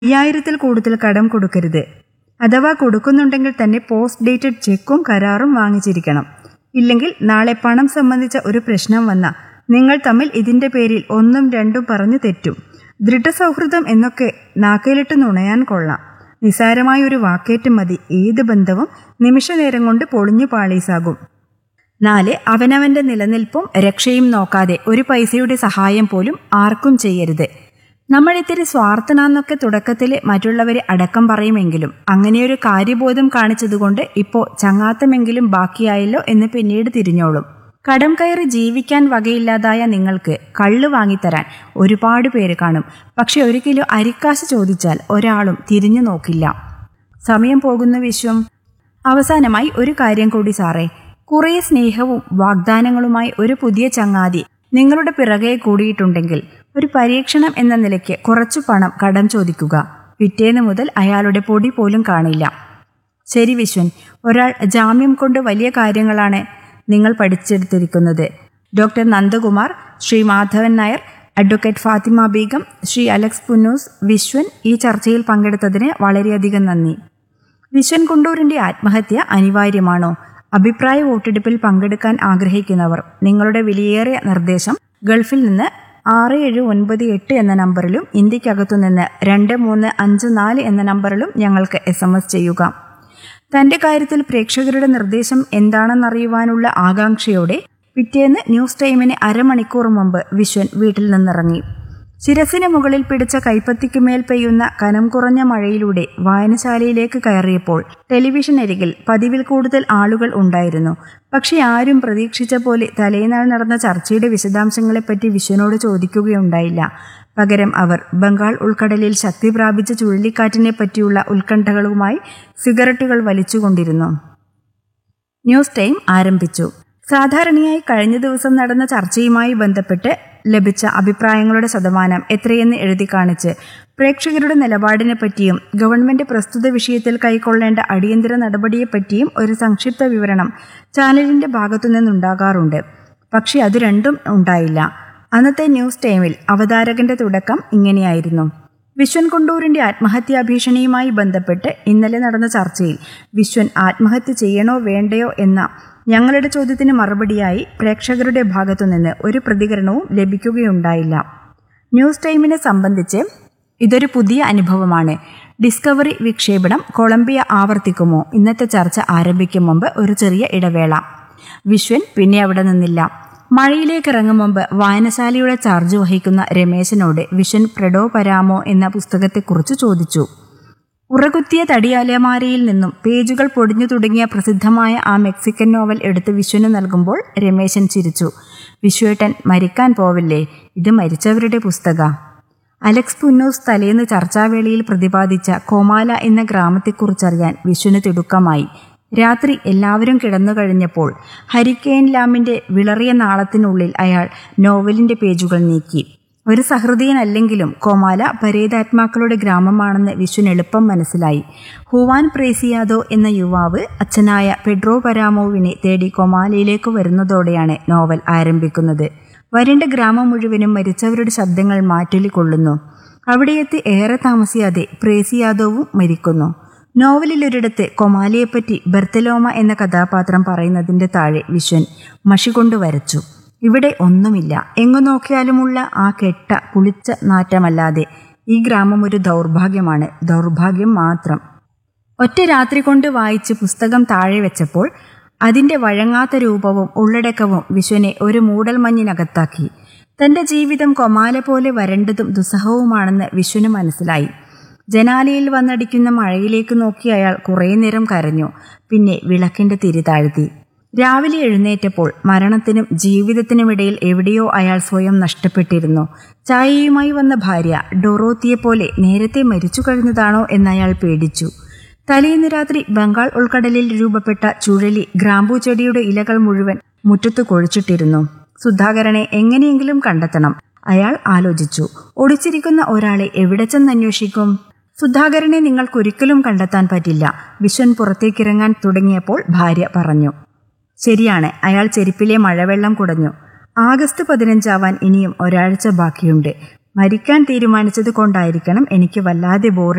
അയ്യായിരത്തിൽ കൂടുതൽ കടം കൊടുക്കരുത് അഥവാ കൊടുക്കുന്നുണ്ടെങ്കിൽ തന്നെ പോസ്റ്റ് ഡേറ്റഡ് ചെക്കും കരാറും വാങ്ങിച്ചിരിക്കണം ഇല്ലെങ്കിൽ നാളെ പണം സംബന്ധിച്ച ഒരു പ്രശ്നം വന്ന നിങ്ങൾ തമ്മിൽ ഇതിന്റെ പേരിൽ ഒന്നും രണ്ടും പറഞ്ഞു തെറ്റും ദൃഢസൗഹൃദം എന്നൊക്കെ നാക്കയിലിട്ട് നുണയാൻ കൊള്ളാം നിസാരമായ ഒരു വാക്കേറ്റം മതി ഏത് ബന്ധവും നിമിഷനേരം കൊണ്ട് പൊളിഞ്ഞു പാളീസാകും നാല് അവനവന്റെ നിലനിൽപ്പും രക്ഷയും നോക്കാതെ ഒരു പൈസയുടെ സഹായം പോലും ആർക്കും ചെയ്യരുത് നമ്മൾ ഇത്തിരി സ്വാർത്ഥനാന്നൊക്കെ തുടക്കത്തിൽ മറ്റുള്ളവരെ അടക്കം പറയുമെങ്കിലും അങ്ങനെയൊരു കാര്യബോധം കാണിച്ചതുകൊണ്ട് ഇപ്പോൾ ചങ്ങാത്തമെങ്കിലും ബാക്കിയായല്ലോ എന്ന് പിന്നീട് തിരിഞ്ഞോളും കടം കയറി ജീവിക്കാൻ വകയില്ലാതായ നിങ്ങൾക്ക് കള്ള് വാങ്ങിത്തരാൻ ഒരുപാട് പേര് കാണും പക്ഷെ ഒരു കിലോ അരിക്കാശ് ചോദിച്ചാൽ ഒരാളും തിരിഞ്ഞു നോക്കില്ല സമയം പോകുന്ന വിശ്വം അവസാനമായി ഒരു കാര്യം കൂടി സാറേ കുറേ സ്നേഹവും വാഗ്ദാനങ്ങളുമായി ഒരു പുതിയ ചങ്ങാതി നിങ്ങളുടെ പിറകെ കൂടിയിട്ടുണ്ടെങ്കിൽ ഒരു പരീക്ഷണം എന്ന നിലയ്ക്ക് കുറച്ചു പണം കടം ചോദിക്കുക പിറ്റേന്ന് മുതൽ അയാളുടെ പൊടി പോലും കാണില്ല ശരി വിശ്വൻ ഒരാൾ ജാമ്യം കൊണ്ട് വലിയ കാര്യങ്ങളാണ് നിങ്ങൾ പഠിച്ചെടുത്തിരിക്കുന്നത് doctor Nandakumar Shri Madhavan Nair advocate Fathima Beegum Shri Alex Punnoose Vishwan ഈ ചർച്ചയിൽ പങ്കെടുത്തതിന് വളരെയധികം നന്ദി വിശ്വൻ കുണ്ടൂരിന്റെ ആത്മഹത്യ അനിവാര്യമാണോ അഭിപ്രായ വോട്ടെടുപ്പിൽ പങ്കെടുക്കാൻ ആഗ്രഹിക്കുന്നവർ നിങ്ങളുടെ വിലയേറിയ നിർദ്ദേശം ഗൾഫിൽ നിന്ന് ആറ് ഏഴ് ഒൻപത് എട്ട് എന്ന നമ്പറിലും ഇന്ത്യക്കകത്തുനിന്ന് രണ്ട് മൂന്ന് അഞ്ച് നാല് എന്ന നമ്പറിലും ഞങ്ങൾക്ക് എസ് എം എസ് ചെയ്യുക തന്റെ കാര്യത്തിൽ പ്രേക്ഷകരുടെ നിർദ്ദേശം എന്താണെന്നറിയുവാനുള്ള ആകാംക്ഷയോടെ പിറ്റേന്ന് ന്യൂസ് ടൈമിന് അരമണിക്കൂർ മുമ്പ് വിശ്വൻ വീട്ടിൽ നിന്നിറങ്ങി ശിരസിന് മുകളിൽ പിടിച്ച കൈപ്പത്തിക്കുമേൽ പെയ്യുന്ന കനം കുറഞ്ഞ മഴയിലൂടെ വായനശാലയിലേക്ക് കയറിയപ്പോൾ ടെലിവിഷൻ അരികിൽ പതിവിൽ കൂടുതൽ ആളുകൾ ഉണ്ടായിരുന്നു പക്ഷെ ആരും പ്രതീക്ഷിച്ച പോലെ തലേനാൾ നടന്ന ചർച്ചയുടെ വിശദാംശങ്ങളെപ്പറ്റി വിശ്വനോട് ചോദിക്കുകയുണ്ടായില്ല പകരം അവർ ബംഗാൾ ഉൾക്കടലിൽ ശക്തി പ്രാപിച്ച ചുഴലിക്കാറ്റിനെ പറ്റിയുള്ള ഉത്കണ്ഠകളുമായി സിഗരറ്റുകൾ വലിച്ചുകൊണ്ടിരുന്നു ന്യൂസ് ടൈം ആരംഭിച്ചു സാധാരണയായി കഴിഞ്ഞ ദിവസം നടന്ന ചർച്ചയുമായി ബന്ധപ്പെട്ട് ലഭിച്ച അഭിപ്രായങ്ങളുടെ ശതമാനം എത്രയെന്ന് എഴുതി കാണിച്ച് പ്രേക്ഷകരുടെ നിലപാടിനെ പറ്റിയും ഗവൺമെന്റ് പ്രസ്തുത വിഷയത്തിൽ കൈക്കൊള്ളേണ്ട അടിയന്തര നടപടിയെപ്പറ്റിയും ഒരു സംക്ഷിപ്ത വിവരണം ചാനലിന്റെ ഭാഗത്തുനിന്നുണ്ടാകാറുണ്ട് പക്ഷെ അത് രണ്ടും ഉണ്ടായില്ല അന്നത്തെ ന്യൂസ് ടൈമിൽ അവതാരകന്റെ തുടക്കം ഇങ്ങനെയായിരുന്നു വിശ്വൻ കൊണ്ടൂരിന്റെ ആത്മഹത്യാ ഭീഷണിയുമായി ബന്ധപ്പെട്ട് ഇന്നലെ നടന്ന ചർച്ചയിൽ വിശ്വൻ ആത്മഹത്യ ചെയ്യണോ വേണ്ടയോ എന്ന ഞങ്ങളുടെ ചോദ്യത്തിന് മറുപടിയായി പ്രേക്ഷകരുടെ ഭാഗത്തുനിന്ന് ഒരു പ്രതികരണവും ലഭിക്കുകയുണ്ടായില്ല ന്യൂസ് ടൈമിനെ സംബന്ധിച്ച് ഇതൊരു പുതിയ അനുഭവമാണ് ഡിസ്കവറി വിക്ഷേപണം കൊളംബിയ ആവർത്തിക്കുമോ ഇന്നത്തെ ചർച്ച ആരംഭിക്കും മുമ്പ് ഒരു ചെറിയ ഇടവേള വിശ്വൻ പിന്നെ അവിടെ നിന്നില്ല മഴയിലേക്ക് ഇറങ്ങും മുമ്പ് വായനശാലയുടെ ചാർജ് വഹിക്കുന്ന രമേശനോട് വിഷൻ പ്രഡോ പരാമോ എന്ന പുസ്തകത്തെക്കുറിച്ച് ചോദിച്ചു ഉറകുത്തിയ തടിയലമാരയിൽ നിന്നും പേജുകൾ പൊടിഞ്ഞു തുടങ്ങിയ പ്രസിദ്ധമായ ആ മെക്സിക്കൻ നോവൽ എടുത്ത് വിശ്വന് നൽകുമ്പോൾ രമേശൻ ചിരിച്ചു വിശ്വേട്ടൻ മരിക്കാൻ പോവില്ലേ ഇത് മരിച്ചവരുടെ പുസ്തക അലക്സ് പുന്നൂസ് തലേന്ന് ചർച്ചാവേളയിൽ പ്രതിപാദിച്ച കോമാല എന്ന ഗ്രാമത്തെക്കുറിച്ചറിയാൻ വിശ്വന് തിടുക്കമായി രാത്രി എല്ലാവരും കിടന്നു കഴിഞ്ഞപ്പോൾ ഹരിക്കെയിൻ ലാമിന്റെ വിളറിയ നാളത്തിനുള്ളിൽ അയാൾ നോവലിന്റെ പേജുകൾ നീക്കി ഒരു സഹൃദയനല്ലെങ്കിലും കോമാല പരേതാത്മാക്കളുടെ ഗ്രാമമാണെന്ന് വിശ്വൻ എളുപ്പം മനസ്സിലായി ഹുവാൻ പ്രേസിയാദോ എന്ന യുവാവ് അച്ഛനായ പെഡ്രോ പരാമോവിനെ തേടി കൊമാലയിലേക്ക് വരുന്നതോടെയാണ് നോവൽ ആരംഭിക്കുന്നത് വരേണ്ട ഗ്രാമം മുഴുവനും മരിച്ചവരുടെ ശബ്ദങ്ങൾ മാറ്റൊലിക്കൊള്ളുന്നു അവിടെയെത്തി ഏറെ താമസിയാതെ പ്രേസിയാദോവും മരിക്കുന്നു നോവലിലൊരിടത്ത് കൊമാലിയെപ്പറ്റി ബെർത്തലോമ എന്ന കഥാപാത്രം പറയുന്നതിന്റെ താഴെ വിശ്വൻ മഷി കൊണ്ട് വരച്ചു ഇവിടെ ഒന്നുമില്ല എങ്ങു നോക്കിയാലുമുള്ള ആ കെട്ട കുളിച്ച നാറ്റമല്ലാതെ ഈ ഗ്രാമം ഒരു ദൗർഭാഗ്യമാണ് ദൗർഭാഗ്യം മാത്രം ഒറ്റ രാത്രി കൊണ്ട് വായിച്ച് പുസ്തകം താഴെ വെച്ചപ്പോൾ അതിന്റെ വഴങ്ങാത്ത രൂപവും ഉള്ളടക്കവും വിശ്വനെ ഒരു മൂടൽമഞ്ഞിനകത്താക്കി തന്റെ ജീവിതം കൊമാല പോലെ വരണ്ടതും ദുസ്സഹവുമാണെന്ന് വിശ്വന് മനസ്സിലായി ജനാലയിൽ വന്നടിക്കുന്ന മഴയിലേക്ക് നോക്കി അയാൾ കുറേ നേരം കരഞ്ഞു പിന്നെ വിളക്കിന്റെ തിരി താഴ്ത്തി രാവിലെ എഴുന്നേറ്റപ്പോൾ മരണത്തിനും ജീവിതത്തിനുമിടയിൽ എവിടെയോ അയാൾ സ്വയം നഷ്ടപ്പെട്ടിരുന്നു ചായയുമായി വന്ന ഭാര്യ ഡൊറോത്തിയെ പോലെ നേരത്തെ മരിച്ചു കഴിഞ്ഞതാണോ എന്നയാൾ പേടിച്ചു തലേന്ന് രാത്രി ബംഗാൾ ഉൾക്കടലിൽ രൂപപ്പെട്ട ചുഴലി ഗ്രാമ്പൂ ചെടിയുടെ ഇലകൾ മുഴുവൻ മുറ്റത്ത് കൊഴിച്ചിട്ടിരുന്നു സുധാകരനെ എങ്ങനെയെങ്കിലും കണ്ടെത്തണം അയാൾ ആലോചിച്ചു ഒടിച്ചിരിക്കുന്ന ഒരാളെ എവിടെ ചെന്നന്വേഷിക്കും സുധാകരനെ നിങ്ങൾക്കൊരിക്കലും കണ്ടെത്താൻ പറ്റില്ല വിശ്വൻ പുറത്തേക്കിറങ്ങാൻ തുടങ്ങിയപ്പോൾ ഭാര്യ പറഞ്ഞു ശരിയാണ് അയാൾ ചെരുപ്പിലെ മഴവെള്ളം കുടഞ്ഞു ആഗസ്റ്റ് പതിനഞ്ചാവാൻ ഇനിയും ഒരാഴ്ച ബാക്കിയുണ്ട് മരിക്കാൻ തീരുമാനിച്ചത് കൊണ്ടായിരിക്കണം എനിക്ക് വല്ലാതെ ബോർ